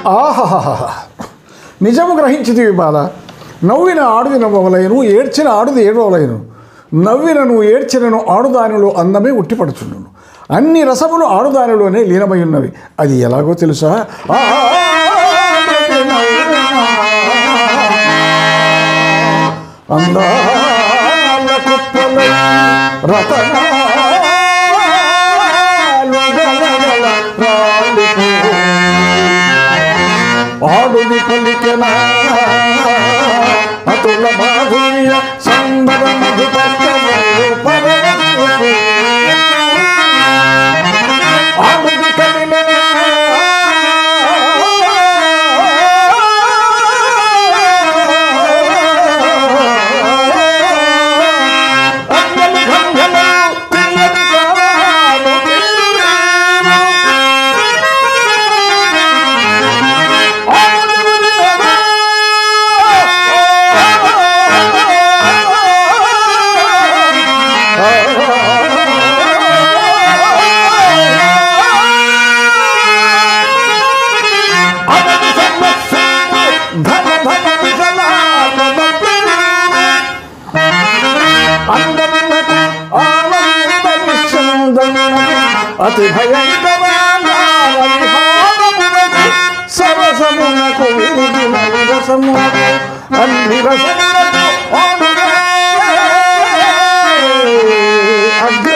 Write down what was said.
ఆహాహా నిజము గ్రహించితివి బాల నవ్విన ఆడుది నవ్వవలయను ఏడ్చిన ఆడుది ఏడవలయను నవ్వినను ఏడ్చినను ఆడుదానిలో అందమే ఉట్టిపడుచుండును అన్ని రసములు ఆడుదానిలోనే లీనమై ఉన్నవి అది ఎలాగో తెలుసా ఆ, అందాల కుప్పలై రతనాలు గలగల రాలిపో. ఆడుది పలికెన అతుల మాధుర్య సంబర మధుపక్కము పరవశము. ఆడుది కదిలిన అందలి గంగలు తీయని కావాలు అతి భయంకరమునకు సరసమునకు విరిగిన విరసమునకు అన్ని రసమునకు ఆడుగా అగ్ర